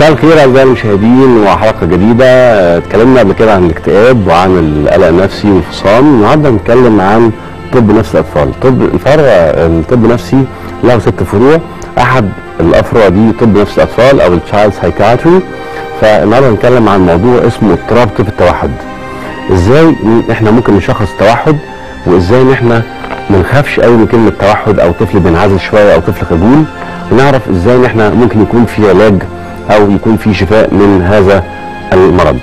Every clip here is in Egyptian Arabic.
مساء الخير اعزائي المشاهدين وحلقه جديده آه، اتكلمنا قبل كده عن الاكتئاب وعن القلق النفسي والفصام النهارده هنتكلم عن طب نفس الاطفال طب الفرع الطب النفسي له ست فروع احد الافرع دي طب نفس الاطفال او التشايلد سايكاتري فالنهارده هنتكلم عن موضوع اسمه اضطراب طفل التوحد ازاي ن- احنا ممكن نشخص توحد وازاي ان احنا ما نخافش قوي من كلمه توحد او طفل بينعزل شويه او طفل خجول ونعرف ازاي ان احنا ممكن يكون في علاج او يكون في شفاء من هذا المرض.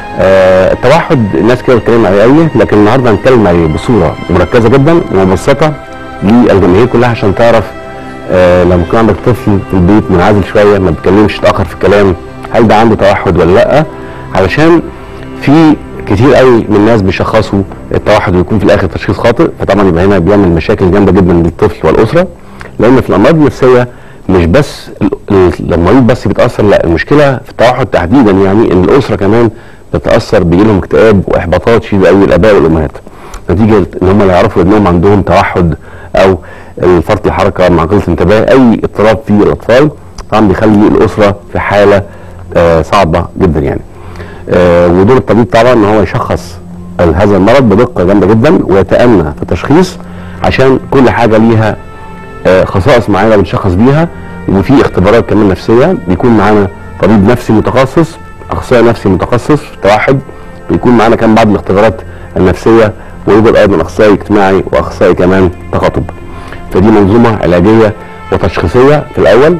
آه التوحد الناس كده بتتكلم عليه قوي لكن النهارده هنتكلم عليه بصوره مركزه جدا ومبسطه للجماهير كلها عشان تعرف آه لما يكون عندك طفل في البيت منعزل شويه ما بيتكلمش اتاخر في الكلام هل ده عنده توحد ولا لا علشان في كتير قوي من الناس بيشخصوا التوحد ويكون في الاخر تشخيص خاطئ فطبعا يبقى هنا بيعمل مشاكل جامده جدا للطفل والاسره لان في الامراض النفسيه مش بس ال- ال- المريض بس بيتاثر لا المشكله في التوحد تحديدا يعني ان الاسره كمان بتتاثر بيجي لهم اكتئاب واحباطات شديده قوي الاباء والامهات نتيجه ان هم لا يعرفوا انهم عندهم توحد او فرط الحركه مع قله الانتباه اي اضطراب في الاطفال طبعا بيخلي الاسره في حاله آه صعبه جدا يعني آه، ودور الطبيب طبعا ان هو يشخص ال- هذا المرض بدقه جامده جدا ويتأنى في التشخيص عشان كل حاجه ليها آه، خصائص معينه بنشخص بيها وفي اختبارات كمان نفسيه بيكون معانا طبيب نفسي متخصص اخصائي نفسي متخصص في التوحد بيكون معانا كمان بعض الاختبارات النفسيه ويوجد ايضا اخصائي اجتماعي واخصائي كمان تخاطب فدي منظومه علاجيه وتشخيصيه في الاول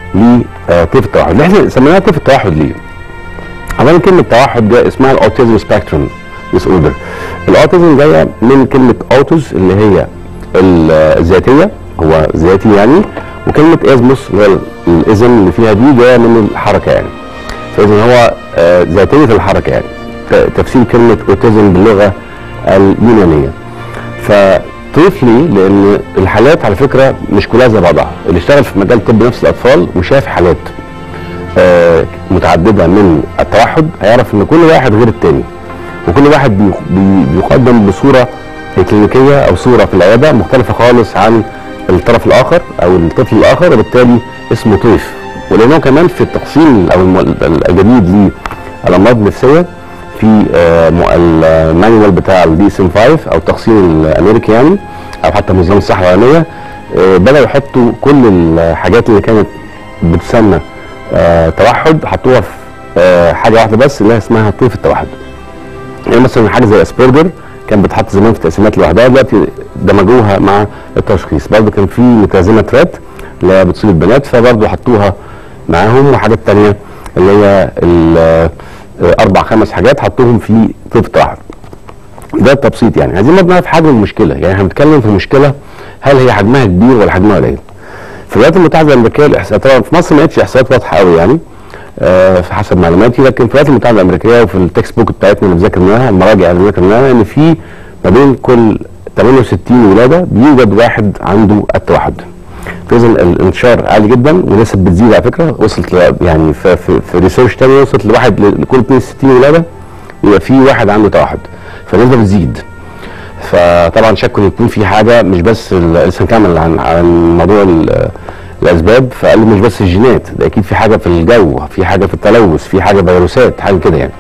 لطيف التوحد اللي احنا سميناها طيف التوحد ليه؟ اولا كلمه توحد ده اسمها الاوتيزم سبيكتروم ديس اوردر الاوتيزم جايه من كلمه اوتوز اللي هي الذاتيه هو ذاتي يعني وكلمه ازموس اللي هو الاذن اللي فيها دي جايه من الحركه يعني فاذا هو آه، ذاتيه الحركه يعني ت- تفسير كلمه اوتيزم باللغه اليونانيه فطيف ليه؟ لان الحالات على فكره مش كلها زي بعضها اللي اشتغل في مجال طب نفس الاطفال وشاف حالات آه، متعدده من التوحد هيعرف ان كل واحد غير التاني وكل واحد بي- بي- بيقدم بصوره كلينيكيه او صوره في العياده مختلفه خالص عن الطرف الاخر او الطفل الاخر وبالتالي اسمه طيف ولانه كمان في التقسيم او الم- الجديد للامراض النفسيه في آه، م- المانيوال بتاع الدي اس ام 5 او التقسيم الامريكي يعني او حتى منظمه الصحه العالميه آه، بداوا يحطوا كل الحاجات اللي كانت بتسمى آه، توحد حطوها في آه، حاجه واحده بس اللي هي اسمها طيف التوحد يعني مثلا حاجه زي اسبرجر كان بتحط زمان في تقسيمات لوحدها دلوقتي دمجوها مع التشخيص برضه كان في متلازمه رات اللي هي بتصيب البنات فبرضه حطوها معاهم وحاجات تانية اللي هي ال- آه، اربع خمس حاجات حطوهم في طيف التوحد ده التبسيط يعني عايزين برضه نعرف حجم المشكله يعني احنا بنتكلم في مشكله هل هي حجمها كبير ولا حجمها قليل في الولايات المتحده الامريكيه الاحصاءات طبعا في مصر ما لقيتش احصاءات واضحه قوي يعني آه، في حسب معلوماتي لكن في الولايات المتحده الامريكيه وفي التكست بوك بتاعتنا اللي ذاكرناها المراجع اللي ذاكرناها ان في ما بين كل 68 ولاده بيوجد واحد عنده التوحد فاذا الانتشار عالي جدا ونسب بتزيد على فكره وصلت ل- يعني في, في, في ريسيرش تاني وصلت لواحد ل- لكل 62 ولاده يبقى في واحد عنده توحد فالنسبه بتزيد فطبعا شك ان يكون في حاجه مش بس ال- لسه هنكمل عن عن موضوع ال- الاسباب فقال مش بس الجينات ده اكيد في حاجه في الجو في حاجه في التلوث في حاجه فيروسات حاجه كده يعني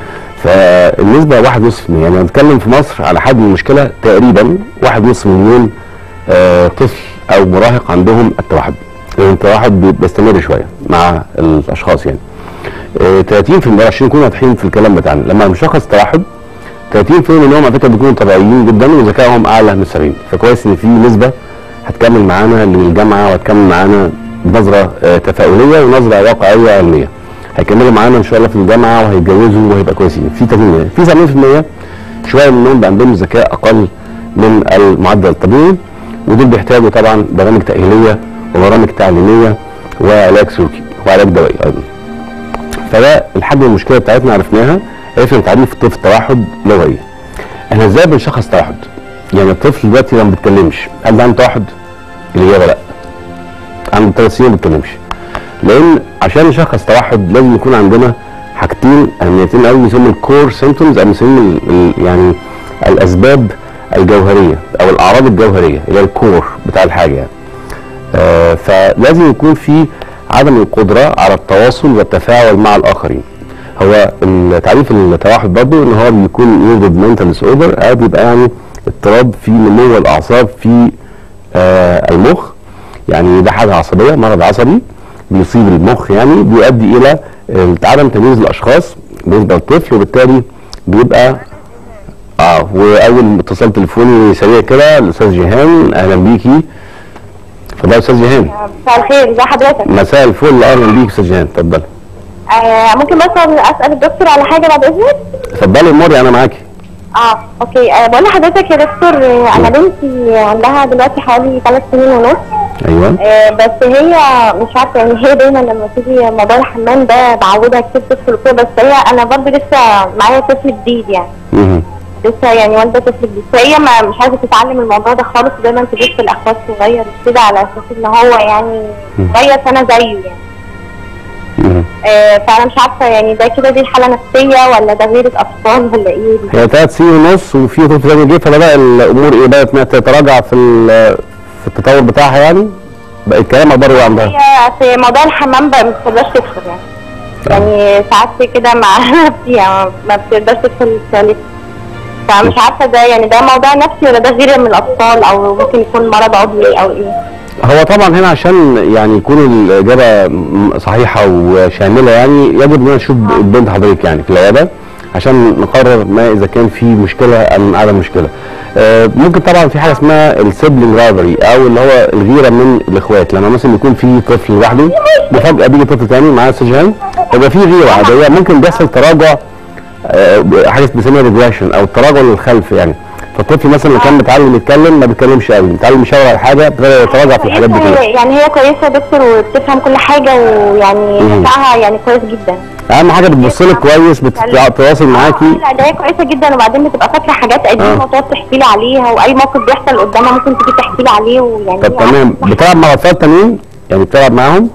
فالنسبه واحد نصف مليون يعني بنتكلم في مصر على حجم المشكله تقريبا واحد نصف مليون آه، طفل او مراهق عندهم التوحد لان التوحد بي- بيستمر شويه مع الاشخاص يعني آه، 30% عشان نكون واضحين في الكلام بتاعنا لما بنشخص توحد 30% منهم على فكره بيكونوا طبيعيين جدا وذكائهم اعلى من 70 فكويس ان في نسبه هتكمل معانا للجامعه وهتكمل معانا بنظره آه، تفاؤليه ونظره واقعيه علميه هيكملوا معانا ان شاء الله في الجامعه وهيتجوزوا وهيبقى كويسين في 30% في 70% شويه منهم بقى عندهم ذكاء اقل من المعدل الطبيعي ودول بيحتاجوا طبعا برامج تاهيليه وبرامج تعليميه وعلاج سلوكي وعلاج دوائي ايضا فده الحجم المشكله بتاعتنا عرفناها عرفنا تعريف طفل التوحد لغوي احنا ازاي بنشخص توحد يعني الطفل دلوقتي لما ما بيتكلمش هل ده عنده توحد الاجابه لا عنده ثلاث سنين ما بيتكلمش لان عشان نشخص توحد لازم يكون عندنا حاجتين اهميتين قوي بيسموا الكور سيمتومز او بنسميهم ال- ال- يعني الاسباب الجوهريه او الاعراض الجوهريه اللي هي الكور بتاع الحاجه يعني آه فلازم يكون في عدم القدره على التواصل والتفاعل مع الاخرين هو تعريف التوحد برضه ان هو بيكون يوجد منتال ديس اوردر او بيبقى يعني اضطراب في نمو الاعصاب في آه المخ يعني ده حاجه عصبيه مرض عصبي بيصيب المخ يعني بيؤدي الى عدم تمييز الاشخاص بالنسبه للطفل وبالتالي بيبقى اه واول اتصال تليفوني سريع كده الاستاذ جيهان اهلا بيكي اتفضلي يا استاذ جيهان مساء الخير ازي حضرتك مساء الفل اهلا بيك استاذ جيهان اتفضلي آه ممكن بس اسال الدكتور على حاجه بعد اذنك اتفضلي اموري انا معاكي اه اوكي آه بقول لحضرتك يا دكتور آه انا بنتي عندها دلوقتي حوالي ثلاث سنين ونص ايوه آه بس هي مش عارفه يعني هي دايما لما تيجي موضوع الحمام ده بعودها كتير تدخل وكده بس هي انا برضه لسه معايا طفل جديد يعني مهم. لسه يعني والده طفل جديد فهي ما مش عايزه تتعلم الموضوع ده خالص ودايما تبص الاخوات صغير كده على اساس ان هو يعني صغير فانا زيه يعني مهم. آه، فانا مش عارفه يعني ده كده دي حاله نفسيه ولا ده غيره اطفال ولا ايه دي؟ هي ثلاث سنين ونص وفي طفل تاني جه فبدا الامور ايه بدات انها تتراجع في ال- في التطور بتاعها يعني بقى الكلام بره عندها هي في موضوع الحمام بقى ما بتقدرش تدخل يعني يعني ساعات كده مع نفسي ما بتقدرش تدخل الثالث فمش عارفه ده يعني ده موضوع نفسي ولا ده غير من الاطفال او ممكن يكون مرض عضوي او ايه؟ هو طبعا هنا عشان يعني يكون الاجابه م- صحيحه وشامله يعني يجب ان نشوف بنت حضرتك يعني في العياده عشان نقرر ما اذا كان في مشكله ام عدم مشكله. آه، ممكن طبعا في حاجه اسمها السيبلينج رايفري او اللي هو الغيره من الاخوات لما مثلا يكون في طفل لوحده وفجاه بيجي طفل تاني معاه سجان يبقى في غيره عاديه ممكن بيحصل تراجع آه، حاجه بنسميها ريجريشن او التراجع للخلف يعني فالطفل مثلا اللي كان متعلم يتكلم ما بيتكلمش قوي متعلم يشاور على حاجه ابتدى يتراجع في الحاجات دي كلها يعني هي كويسه يا دكتور وبتفهم كل حاجه ويعني مم. نفعها يعني كويس جدا اهم حاجه بتبص لك كويس بتتواصل معاكي لا ده هي كويسه جدا وبعدين بتبقى فاكره حاجات قديمه آه. وتقعد تحكي لي عليها واي موقف بيحصل قدامها ممكن تيجي تحكي لي عليه ويعني طب هي تمام عارفة- بتلعب مع اطفال تانيين يعني بتلعب معاهم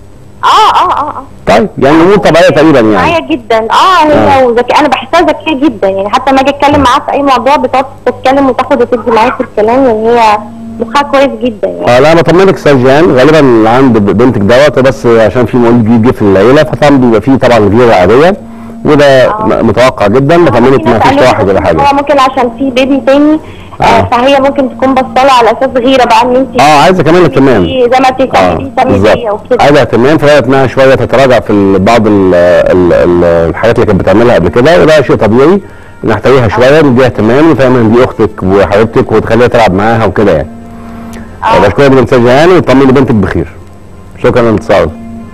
اه اه اه اه طيب يعني الامور طبيعيه تقريبا يعني معايا جدا اه هي آه. وذكي انا بحسها ذكيه جدا يعني حتى لما اجي اتكلم معاها في اي موضوع بتقعد تتكلم وتاخد وتدي معايا في الكلام يعني هي مخها كويس جدا يعني اه لا بطمنك استاذ جان غالبا اللي عند بنتك دوت بس عشان في مولود جديد جه في العيله فطبعا بيبقى فيه طبعا غيره عاديه وده آه. م- متوقع جدا بطمنك ما فيش واحد ولا هو حاجه ممكن عشان في بيبي تاني آه. آه. فهي ممكن تكون بصاله على اساس غيره بقى ان انت اه عايزه كمان اهتمام زي ما انت اه بتعملي تعملي بيا بالظبط وكده عايزه اهتمام فبدات انها شويه تتراجع في ال- بعض ال ال ال الحاجات اللي كانت بتعملها قبل كده وده شيء طبيعي نحتويها شويه نديها اهتمام ونفهم ان دي اختك وحبيبتك وتخليها تلعب معاها وكده يعني آه. بشكرك جدا استاذ جهان وطمني بنتك بخير شكرا للاتصال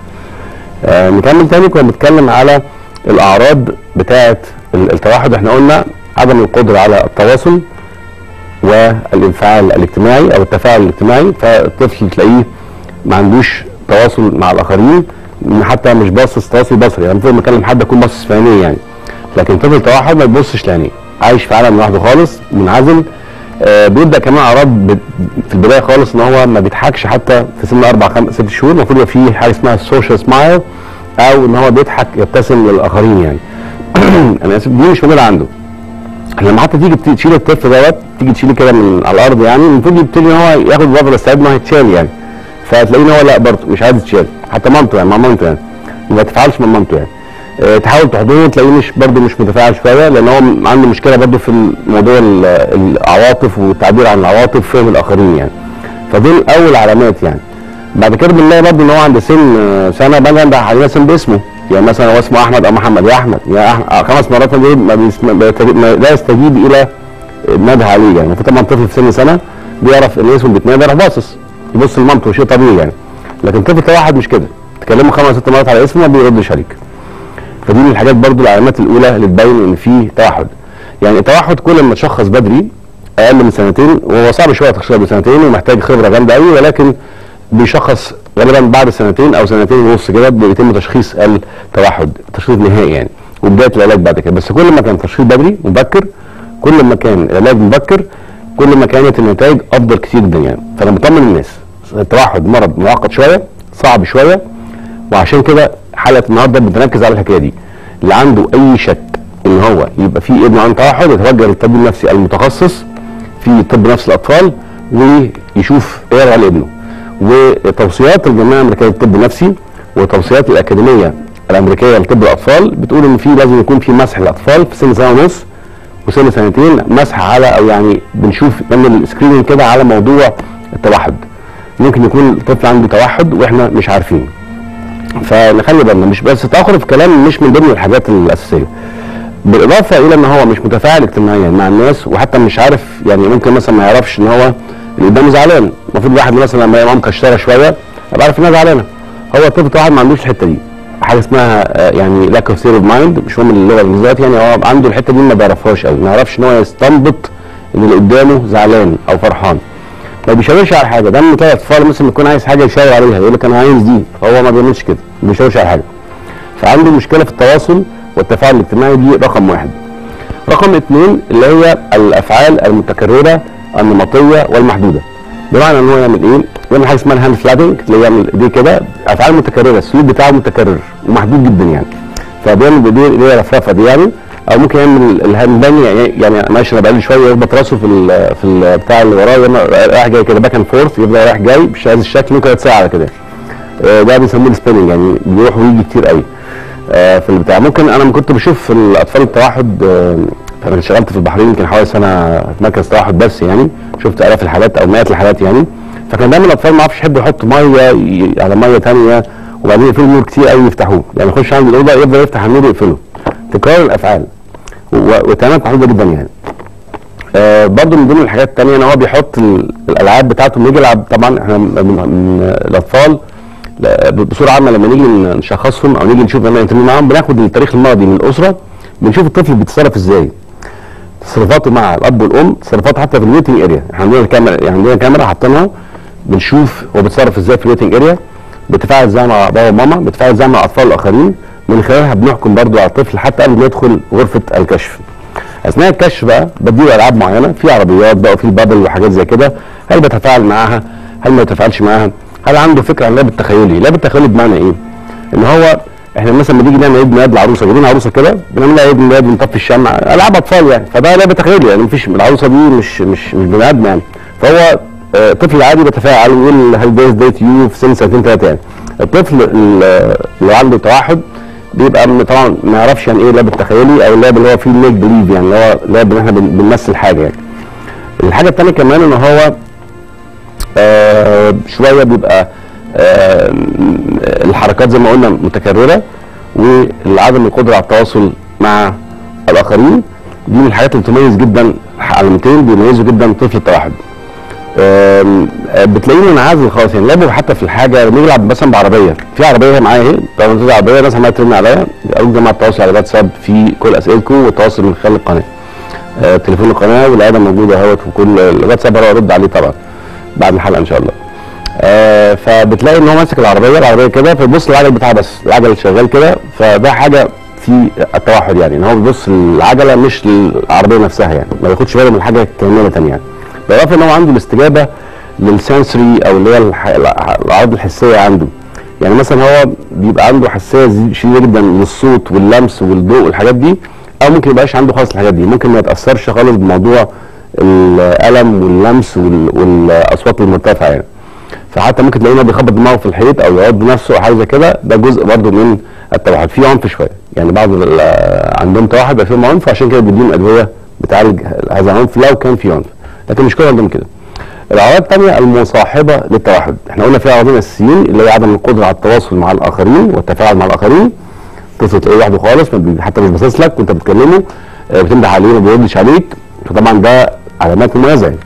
آه نكمل تاني كنا بنتكلم على الاعراض بتاعه ال- التوحد احنا قلنا عدم القدره على التواصل والانفعال الاجتماعي او التفاعل الاجتماعي فالطفل تلاقيه ما عندوش تواصل مع الاخرين حتى مش باصص تواصل بصري يعني المفروض لما اكلم حد اكون باصص في عينيه يعني لكن طفل التوحد ما يبصش لعينيه عايش في عالم لوحده خالص منعزل آه بيبدا كمان اعراض ب- في البدايه خالص ان هو ما بيضحكش حتى في سن اربع خمس ست شهور المفروض يبقى فيه حاجه اسمها السوشيال سمايل او ان هو بيضحك يبتسم للاخرين يعني انا اسف دي مش موجوده عنده لما حتى تيجي بت- تشيل الطفل دوت تيجي تشيله كده من على الارض يعني المفروض يبتدي ان هو ياخد وضع الاستعداد ان هو يتشال يعني فتلاقيه ان هو لا برضه مش عايز يتشال حتى مامته يعني مع مامته يعني ما تفعلش مع مامته يعني آه، تحاول تحضنه تلاقيه مش برضه مش متفاعل شويه لان هو م- عنده مشكله برضه في موضوع ال- العواطف والتعبير عن العواطف فهم الاخرين يعني فدول اول علامات يعني بعد كده بنلاقي برضه ان هو عند سن آه، سنه بقى بقى عليه اسم باسمه يعني مثلا هو اسمه احمد او محمد يا احمد يا أحمد آه، خمس مرات دي ما بيسم- بيستجيب- ما- لا يستجيب الى الندى عليه يعني فطبعا طفل في سن سنه بيعرف ان اسمه بيتنادى يروح باصص يبص لمامته شيء طبيعي يعني لكن طفل كواحد مش كده تكلمه خمس ست مرات على اسمه ما بيردش عليك فدي من الحاجات برضو العلامات الاولى اللي تبين ان في توحد يعني التوحد كل ما تشخص بدري اقل من سنتين وهو صعب شويه تشخيصه بسنتين ومحتاج خبره جامده قوي ولكن بيشخص غالبا بعد سنتين او سنتين ونص كده بيتم تشخيص التوحد تشخيص نهائي يعني وبدايه العلاج بعد كده بس كل ما كان تشخيص بدري مبكر كل ما كان العلاج مبكر كل ما كانت النتائج افضل كتير جدا يعني فانا بطمن الناس التوحد مرض معقد شويه صعب شويه وعشان كده حلقه النهارده بتركز على الحكايه دي اللي عنده اي شك ان هو يبقى في ابنه عنده توحد يتوجه للطبيب النفسي المتخصص في طب نفس الاطفال ويشوف ايه على ابنه وتوصيات الجمعيه الامريكيه للطب النفسي والتوصيات الاكاديميه الامريكيه لطب الاطفال بتقول ان في لازم يكون في مسح للاطفال في سن سنه ونص وسن سنتين مسح على او يعني بنشوف نعمل سكريننج كده على موضوع التوحد ممكن يكون الطفل عنده توحد واحنا مش عارفين فنخلي بالنا مش بس تاخر في كلام مش من ضمن الحاجات الاساسيه بالاضافه الى ان هو مش متفاعل اجتماعيا مع الناس وحتى مش عارف يعني ممكن مثلا ما يعرفش ان هو اللي قدامه زعلان المفروض الواحد مثلا لما يبقى مكشره شويه يبقى عارف انها زعلانه هو الطفل واحد ما عندوش الحته دي حاجه اسمها آه، يعني لاك اوف ثيري مايند مش هو من اللغه الانجليزيه يعني هو عنده الحته دي ما بيعرفهاش قوي ما يعرفش ان هو يستنبط ان اللي قدامه زعلان او فرحان ما بيشاورش على حاجه ده من كده اطفال مثلا يكون عايز حاجه يشاور عليها يقول لك انا عايز دي هو ما بيعملش كده ما بيشاورش على حاجه فعنده مشكله في التواصل والتفاعل الاجتماعي دي رقم واحد رقم اثنين اللي هي الافعال المتكرره النمطيه والمحدوده بمعنى ان هو يعمل ايه؟ يعمل حاجه اسمها الهاند فلابنج اللي هو يعمل ايديه كده افعال متكرره السلوك بتاعه متكرر ومحدود جدا يعني فبيعمل بايديه اللي هي الرفرفه دي يعني او ممكن يعمل الهاند بان يعني يعني ماشي انا بقالي شويه يخبط راسه في ال في البتاع اللي وراه يعمل رايح جاي كده باك اند فورث يفضل رايح جاي بهذا الشكل ممكن ثلاث ساعه على كده آه، ده بيسموه السبيننج يعني بيروح ويجي كتير قوي آه، في البتاع ممكن انا لما كنت بشوف في الاطفال التوحد آه، انا اشتغلت في البحرين يمكن حوالي سنه في مركز توحد بس يعني شفت الاف الحالات او مئات الحالات يعني فكان دايما الاطفال ما يعرفش يحبوا يحطوا ميه ي- على ميه ثانيه وبعدين يقفلوا النور كتير قوي يفتحوه يعني يخش عند الاوضه يفضل يفتح النور ويقفله تكرار الافعال و- وتمامات محدوده جدا يعني آه برضه من ضمن الحاجات التانية ان هو بيحط ال- الالعاب بتاعته لما يجي يلعب طبعا احنا من من الاطفال لا- بصوره عامه لما نيجي ن- نشخصهم او نيجي نشوف لما نتكلم معاهم بناخد التاريخ الماضي من الاسره بنشوف الطفل بيتصرف ازاي تصرفاته مع الاب والام تصرفاته حتى في الويتنج اريا احنا عندنا كاميرا يعني عندنا كاميرا حاطينها بنشوف هو بيتصرف ازاي في الويتنج اريا بيتفاعل ازاي مع بابا وماما بيتفاعل ازاي مع الاطفال الاخرين من خلالها بنحكم برضو على الطفل حتى قبل ما يدخل غرفه الكشف اثناء الكشف بقى بديله العاب معينه في عربيات بقى وفي بابل وحاجات زي كده هل بيتفاعل معاها هل ما بيتفاعلش معاها هل عنده فكره عن اللعب التخيلي اللعب التخيلي بمعنى ايه ان هو احنا مثلا لما نيجي نعمل عيد ميلاد لعروسه جايبين عروسه كده بنعمل لها عيد ميلاد بنطفي الشمع العاب اطفال يعني فده لعبه تخيلي يعني مفيش العروسه دي مش مش مش بني ادم يعني فهو آه، طفل عادي بيتفاعل ويقول هاي بيرث داي تو يو في سن سنتين ثلاثه يعني الطفل ال- اللي عنده توحد بيبقى م- طبعا ما يعرفش يعني ايه اللعب التخيلي او اللعب اللي هو فيه ميك بليف يعني اللي هو لعب ان احنا بن- بنمثل حاجه يعني الحاجه الثانيه كمان ان هو آه شويه بيبقى آه الحركات زي ما قلنا متكرره وعدم القدره على التواصل مع الاخرين دي من الحاجات اللي بتميز جدا علامتين بيميزوا جدا طفل التوحد آم، آه، بتلاقيه منعزل خالص يعني لعبه حتى في الحاجه لما يلعب مثلا بعربيه في عربيه معايا اهي طبعا في عربيه مثلا ما ترن عليا اقول جماعه التواصل على الواتساب في كل اسئلتكم والتواصل من خلال القناه آه، تليفون القناه والعياده موجوده اهوت في كل الواتساب هروح ارد عليه طبعا بعد الحلقه ان شاء الله آه فبتلاقي ان هو ماسك العربيه العربيه كده فبيبص للعجل بتاعه بس العجل شغال كده فده حاجه في التوحد يعني ان هو بيبص للعجله مش للعربيه نفسها يعني ما بياخدش باله من حاجه كامله يعني بالاضافه ان هو عنده الاستجابه للسنسوري او اللي هي الح- الع- الاعراض الحسيه عنده يعني مثلا هو بيبقى عنده حساسيه زي- شديده جدا للصوت واللمس والضوء والحاجات دي او ممكن يبقاش عنده خالص الحاجات دي ممكن ما يتاثرش خالص بموضوع الالم واللمس وال- والاصوات المرتفعه يعني فحتى ممكن تلاقيه إنه بيخبط دماغه في الحيط او يقعد بنفسه او حاجه زي كده ده جزء برضه من التوحد في عنف شويه يعني بعض ال- عندهم توحد بيبقى فيهم عنف عشان كده بيديهم ادويه بتعالج هذا العنف لو كان في عنف لكن مش كل عندهم كده الاعراض الثانيه المصاحبه للتوحد احنا قلنا في عرضين اساسيين اللي هي عدم القدره على التواصل مع الاخرين والتفاعل مع الاخرين طفل تلاقيه لوحده خالص ما بي- حتى مش باصص لك وانت بتكلمه آه، بتنده عليه ما بيردش عليك فطبعا ده علامات مميزه يعني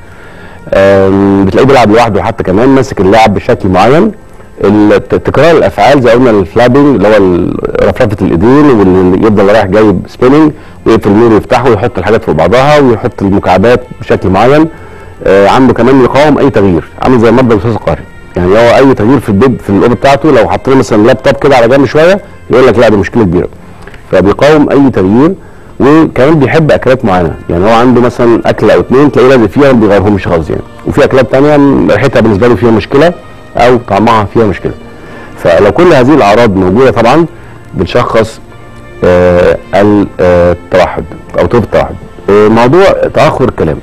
آم، بتلاقيه بيلعب لوحده حتى كمان ماسك اللعب بشكل معين الت- تكرار الافعال زي قلنا الفلابنج اللي هو ال- رفرفه الايدين واللي يفضل رايح جاي سبيننج ويقفل النور ويفتحه ويحط الحاجات فوق بعضها ويحط المكعبات بشكل معين آه، عنده كمان يقاوم اي تغيير عامل زي مرضى الوسواس القهري يعني هو اي تغيير في البيت في الاوضه بتاعته لو حط له مثلا لابتوب كده على جنب شويه يقول لك لا دي مشكله كبيره فبيقاوم اي تغيير وكمان بيحب اكلات معينه يعني هو عنده مثلا اكله او اتنين تلاقيه لازق فيها ما بيغيرهمش خالص يعني وفي اكلات تانية م- ريحتها بالنسبه له فيها مشكله او طعمها فيها مشكله فلو كل هذه الاعراض موجوده طبعا بنشخص آه التوحد او طب التوحد آه موضوع تاخر الكلام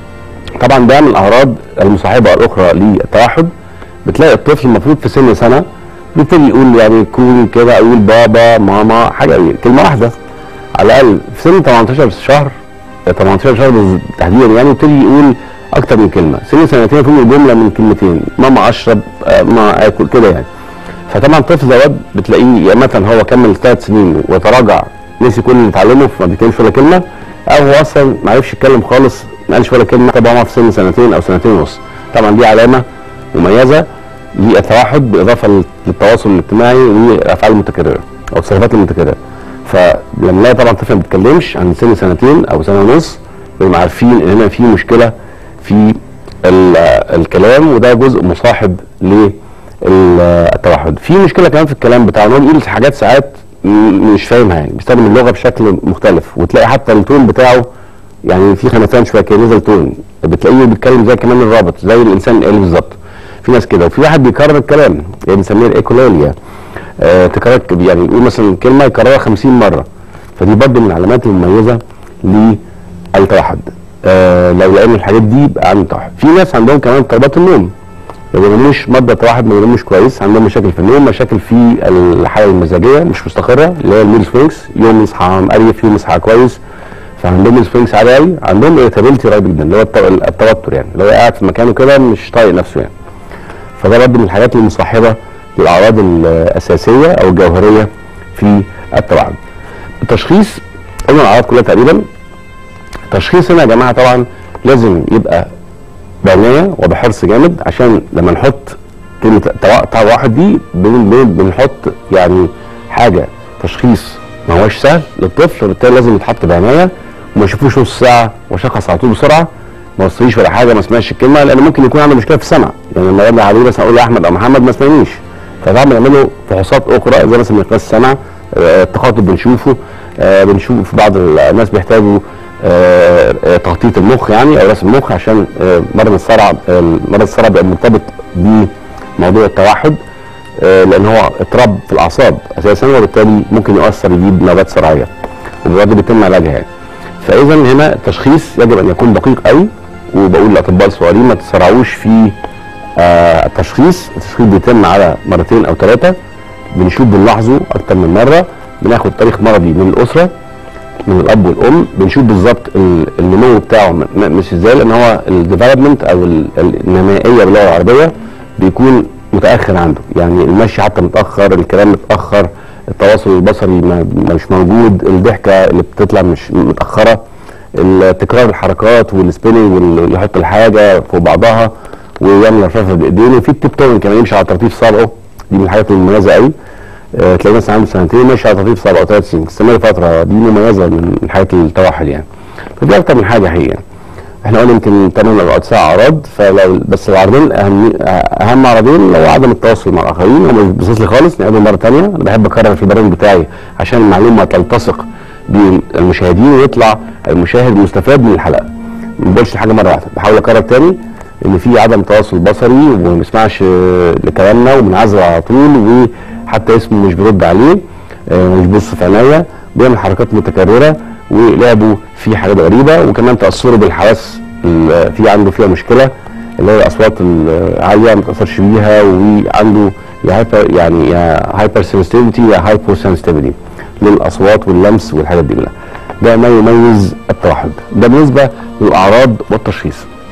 طبعا ده من الاعراض المصاحبه الاخرى للتوحد بتلاقي الطفل المفروض في سن سنه بيبتدي يقول يعني كون كده يقول بابا ماما حاجه كلمه واحده على الاقل في سن 18 شهر 18 شهر تحديدا يعني يبتدي يقول اكتر من كلمه سن سنتين يكون جمله من كلمتين ماما اشرب آه، ما اكل كده يعني فطبعا طفل زي واد بتلاقيه يا مثلا هو كمل ثلاث سنين وتراجع نسي كل اللي اتعلمه فما بيتكلمش ولا كلمه او هو اصلا ما عرفش يتكلم خالص ما قالش ولا كلمه طبعا هو في سن سنتين او سنتين ونص طبعا دي علامه مميزه للتوحد بالاضافه للتواصل الاجتماعي والافعال المتكرره او التصرفات المتكرره فلما نلاقي طبعا طفل ما بيتكلمش عن سن سنتين او سنه ونص بنبقى عارفين ان هنا في مشكله في ال- الكلام وده جزء مصاحب للتوحد في مشكله كمان في الكلام بتاعه ان هو بيقول حاجات ساعات م- مش فاهمها يعني بيستخدم اللغه بشكل مختلف وتلاقي حتى التون بتاعه يعني في خنفان شويه كده نزل تون بتلاقيه بيتكلم زي كمان الرابط زي الانسان الالي بالظبط في ناس كده وفي واحد بيكرر الكلام يعني بنسميه الايكولاليا آه تكرار يعني يقول مثلا كلمه يكررها 50 مره فدي برضه من العلامات المميزه للتوحد آه لو لقينا الحاجات دي يبقى عنده توحد في ناس عندهم كمان اضطرابات النوم ما بيناموش مده توحد ما بيناموش كويس عندهم مشاكل في النوم مشاكل في الحاله المزاجيه مش مستقره اللي هي المود سوينكس يوم يصحى مقريف يوم يصحى كويس فعندهم سوينكس عالي قوي عندهم اريتابيلتي رهيب جدا اللي هو التو- التوتر يعني اللي هو قاعد في مكانه كده مش طايق نفسه يعني فده برضه من الحاجات المصاحبه للاعراض الاساسيه او الجوهريه في التوحد التشخيص قلنا الاعراض كلها تقريبا التشخيص هنا يا جماعه طبعا لازم يبقى بعنايه وبحرص جامد عشان لما نحط كلمه توا- توحد دي بن- بن- بنحط يعني حاجه تشخيص ما هوش سهل للطفل وبالتالي لازم يتحط بعنايه وما يشوفوش نص ساعه وشخص على طول بسرعه ما وصليش ولا حاجه ما سمعش الكلمه لان ممكن يكون عنده مشكله في السمع يعني لما يرجع عليه مثلا اقول له احمد او محمد ما سمعنيش فطبعا بنعمل له فحوصات اخرى زي مثلا مقياس السمع آه، التخاطب بنشوفه آه، بنشوف بعض الناس بيحتاجوا آه، آه، تخطيط المخ يعني او رسم المخ عشان آه، مرض الصرع آه، مرض الصرع بيبقى مرتبط بموضوع التوحد آه، لان هو اضطراب في الاعصاب اساسا وبالتالي ممكن يؤثر يجيب نوبات صرعيه وبرضه بيتم علاجها يعني فاذا هنا التشخيص يجب ان يكون دقيق قوي وبقول للاطباء الصغيرين ما تسرعوش في آه، التشخيص التشخيص بيتم على مرتين او ثلاثه بنشوف بنلاحظه اكتر من مره بناخد تاريخ مرضي من الاسره من الاب والام بنشوف بالظبط ال- النمو بتاعه م- م- مش ازاي لان هو الديفلوبمنت او ال- النمائيه باللغه العربيه بيكون متاخر عنده يعني المشي حتى متاخر الكلام متاخر التواصل البصري ما ما- مش موجود الضحكه اللي بتطلع مش متاخره ال- تكرار الحركات والسبيننج ويحط الحاجه فوق بعضها ويعمل رفرفه بايدينه وفي التيب توين كمان يمشي على ترتيب صابعه دي من الحاجات المميزه قوي آه، تلاقي مثلا عنده سنتين ماشي على ترتيب صابعه ثلاث سنين تستمر فتره دي مميزه من حياه التوحد يعني فدي اكتر من حاجه هي يعني. احنا قلنا يمكن 8 او 9 اعراض فلو بس العرضين اهم اهم عرضين لو عدم التواصل مع الاخرين هو مش بيصص لي خالص نقابل مره ثانيه انا بحب اكرر في البرنامج بتاعي عشان المعلومه تلتصق بالمشاهدين ويطلع المشاهد مستفاد من الحلقه ما بقولش الحاجه مره واحده بحاول اكرر تاني ان في عدم تواصل بصري وما بنسمعش آه، لكلامنا وبنعزل على طول وحتى اسمه مش بيرد عليه آه، مش بيبص في عينيا بيعمل حركات متكرره ولعبه في حاجات غريبه وكمان تاثره بالحواس ال- في عنده فيها مشكله اللي هي الاصوات العاليه ما تاثرش بيها وعنده يا هايبر يعني يا هايبر سنسيتيفيتي يا هايبر سنسيتيفيتي للاصوات واللمس والحاجات دي كلها ده ما يميز التوحد ده بالنسبه للاعراض والتشخيص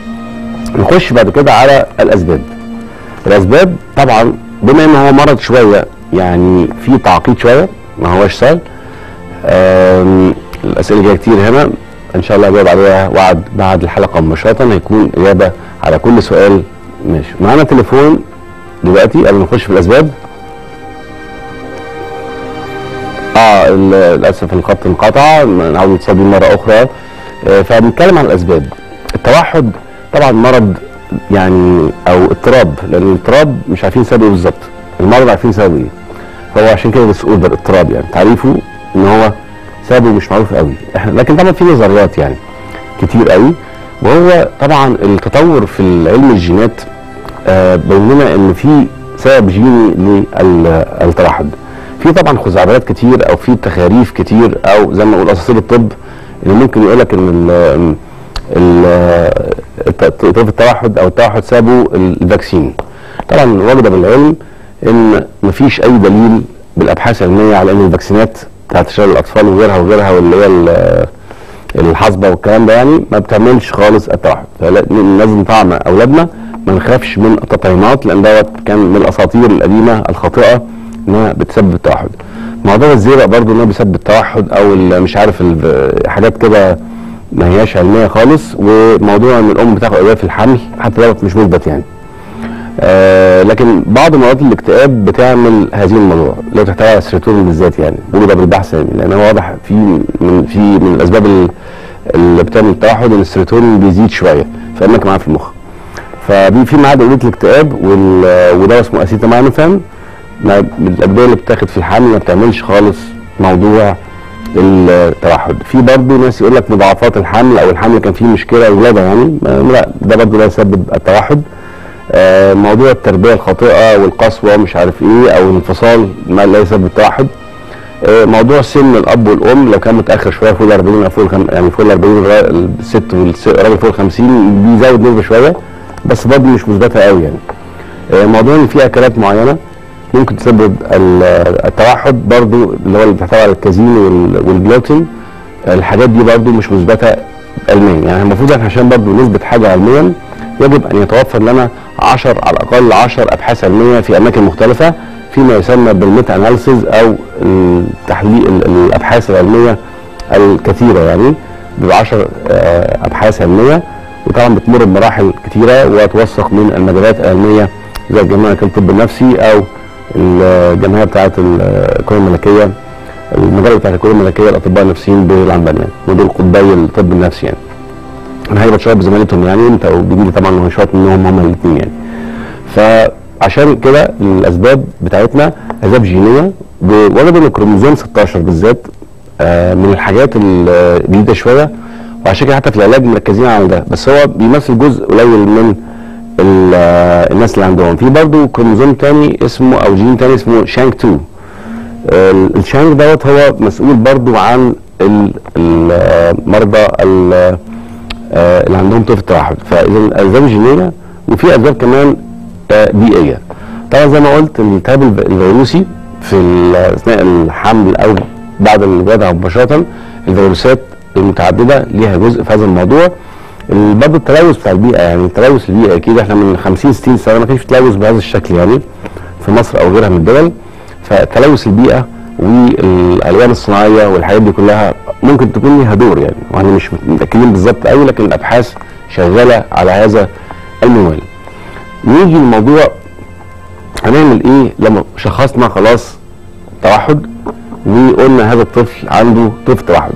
نخش بعد كده على الاسباب الاسباب طبعا بما ان هو مرض شويه يعني في تعقيد شويه ما هوش سهل آم، الاسئله جايه كتير هنا ان شاء الله اجاوب عليها وعد بعد الحلقه مباشره هيكون اجابه على كل سؤال ماشي معانا تليفون دلوقتي قبل ما نخش في الاسباب اه ال- للاسف الخط انقطع نعود نتصل بيه مره اخرى آه، فبنتكلم عن الاسباب التوحد طبعا مرض يعني او اضطراب لان الاضطراب مش عارفين سببه إيه بالظبط المرض عارفين سببه ايه فهو عشان كده ديس اوردر اضطراب يعني تعريفه ان هو سببه مش معروف قوي احنا لكن طبعا في نظريات يعني كتير قوي وهو طبعا التطور في علم الجينات آه، بين لنا ان في سبب جيني للتوحد في طبعا خزعبلات كتير او في تخاريف كتير او زي ما نقول اساطير الطب اللي ممكن يقول لك ان ال- ال- الت- التوحد او التوحد سببه الفاكسين طبعا واجده بالعلم ان مفيش اي دليل بالابحاث العلميه على ان الفاكسينات بتاعت شلل الاطفال وغيرها وغيرها واللي هي ال- الحصبه والكلام ده يعني ما بتعملش خالص التوحد فلازم طعم اولادنا ما نخافش من التطعيمات لان دوت كان من الاساطير القديمه الخاطئه انها بتسبب التوحد موضوع الزرق برضو انه بيسبب التوحد او ال- مش عارف ال- حاجات كده ما هياش علميه خالص وموضوع ان الام بتاخد ادويه في الحمل حتى دوت مش مثبت يعني آه لكن بعض مرات الاكتئاب بتعمل هذه الموضوع لو تحتوي على السيروتونين بالذات يعني بقول ده بالبحث يعني لان هو واضح في من في من الاسباب ال- اللي بتعمل التوحد ان السيروتونين بيزيد شويه فاماكن معاه في المخ ففي في معاه ادويه الاكتئاب وال- وده اسمه اسيتامينوفين ما- من الادويه اللي بتاخد في الحمل ما بتعملش خالص موضوع التوحد في برضه ناس يقول لك مضاعفات الحمل او الحمل كان فيه مشكله ولاده يعني ما- لا ده برضه لا يسبب التوحد آه، موضوع التربيه الخاطئه والقسوه مش عارف ايه او الانفصال ما لا يسبب التوحد آه، موضوع سن الاب والام لو كان متاخر شويه فوق ال 40 او فوق الخم... يعني فوق ال 40 الرا- الست والراجل فوق ال 50 بيزود نسبه شويه بس برضه مش مثبته قوي يعني آه، موضوع ان في اكلات معينه ممكن تسبب ال- التوحد برضو اللي هو اللي بتحتوي على الكازين وال- والجلوتين الحاجات دي برضو مش مثبته علميا يعني المفروض احنا عشان برضو نثبت حاجه علميا يجب ان يتوفر لنا 10 على الاقل 10 ابحاث علميه في اماكن مختلفه فيما يسمى بالميتا اناليسيز او التحليل ال- الابحاث العلميه الكثيره يعني بيبقى 10 آه، ابحاث علميه وطبعا بتمر بمراحل كثيره وتوثق من المجالات العلميه زي الجمعيه الطب النفسي او الجمعيه بتاعه الكره الملكيه المجله بتاعت الكره الملكيه الاطباء النفسيين بالعنبان يعني ودول قطبي الطب النفسي يعني انا هيبقى شويه بزمالتهم يعني انت وبيجي لي طبعا نشاط منهم هم الاثنين يعني فعشان كده الاسباب بتاعتنا اسباب جينيه وجدوا ان الكروموزوم 16 بالذات آه، من الحاجات الجديده شويه وعشان كده حتى في العلاج مركزين على ده بس هو بيمثل جزء قليل من ال- آه، الناس اللي عندهم في برضه كروموزوم تاني اسمه او جين تاني اسمه شانك 2 ال- الشانك دوت هو مسؤول برضه عن ال- المرضى ال- آه، اللي عندهم طفل توحد فاذا الاسباب جينيه وفي اسباب كمان آه، بيئيه طبعا زي ما قلت الالتهاب الف- الفيروسي في ال- اثناء الحمل او بعد الولاده مباشره الفيروسات المتعدده ليها جزء في هذا الموضوع ال- برضه التلوث بتاع البيئه يعني التلوث البيئي اكيد احنا من 50 60 سنه ما كانش في تلوث بهذا الشكل يعني في مصر او غيرها من الدول فتلوث البيئه والالوان الصناعيه والحاجات دي كلها ممكن تكون ليها دور يعني واحنا مش متاكدين بالظبط قوي لكن الابحاث شغاله على هذا المنوال. نيجي الموضوع هنعمل ايه لما شخصنا خلاص توحد وقلنا هذا الطفل عنده طفل توحد.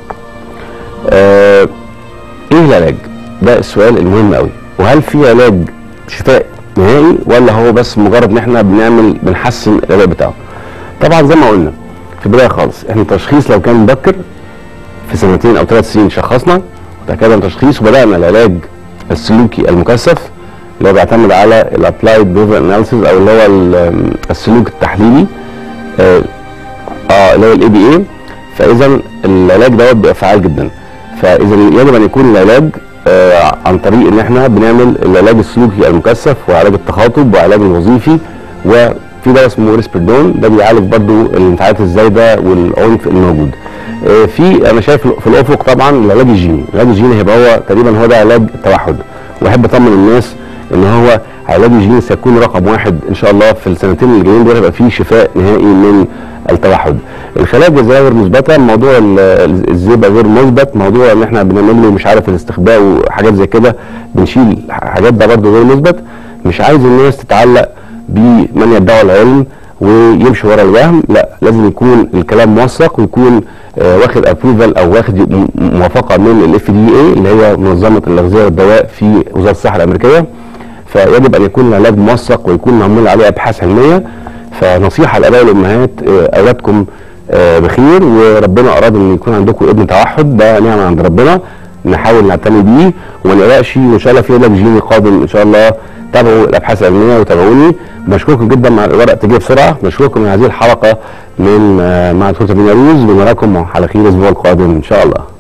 آه ايه العلاج؟ ده السؤال المهم قوي وهل في علاج شفاء نهائي ولا هو بس مجرد ان احنا بنعمل بنحسن الاداء بتاعه؟ طبعا زي ما قلنا في البدايه خالص احنا التشخيص لو كان مبكر في سنتين او ثلاث سنين شخصنا وتاكدنا من التشخيص وبدانا العلاج السلوكي المكثف اللي هو بيعتمد على الابلايد بيهيفير اناليسيز او اللي هو ال- السلوك التحليلي اه آه، اللي هو الاي بي اي فاذا العلاج دوت بيبقى فعال جدا فاذا يجب ان يكون العلاج آه عن طريق ان احنا بنعمل العلاج السلوكي المكثف وعلاج التخاطب وعلاج الوظيفي وفي دواء اسمه ريسبردون ده بيعالج برضو الانفعالات الزايده والعنف الموجود. آه في انا شايف في الافق طبعا العلاج الجيني، العلاج الجيني هيبقى هو تقريبا هو ده علاج التوحد واحب اطمن الناس ان هو علاج الجيني سيكون رقم واحد ان شاء الله في السنتين اللي جايين دول هيبقى فيه شفاء نهائي من التوحد. الخلايا الجذريه غير مثبته، موضوع ال- ال- الزيبه غير مثبت، موضوع ان احنا بنعمل له مش عارف الاستخباء وحاجات زي كده بنشيل حاجات ده برضه غير مثبت، مش عايز الناس تتعلق بمن يدعي العلم ويمشي ورا الوهم، لا لازم يكون الكلام موثق ويكون آه، واخد ابروفال او واخد م- موافقه من الاف دي اي اللي هي منظمه الاغذيه والدواء في وزاره الصحه الامريكيه. فيجب ان يكون العلاج موثق ويكون معمول عليه ابحاث علميه فنصيحه للاباء والامهات آه، اولادكم آه، بخير وربنا اراد ان يكون عندكم ابن توحد ده نعمه عند ربنا نحاول نعتني بيه وما نقلقش وان شاء الله في علاج جيني قادم ان شاء الله تابعوا الابحاث العلميه وتابعوني بشكركم جدا مع الورق تجي بسرعه بشكركم من هذه الحلقه من آه، مع دكتور تامين روز ونراكم على خير الاسبوع القادم ان شاء الله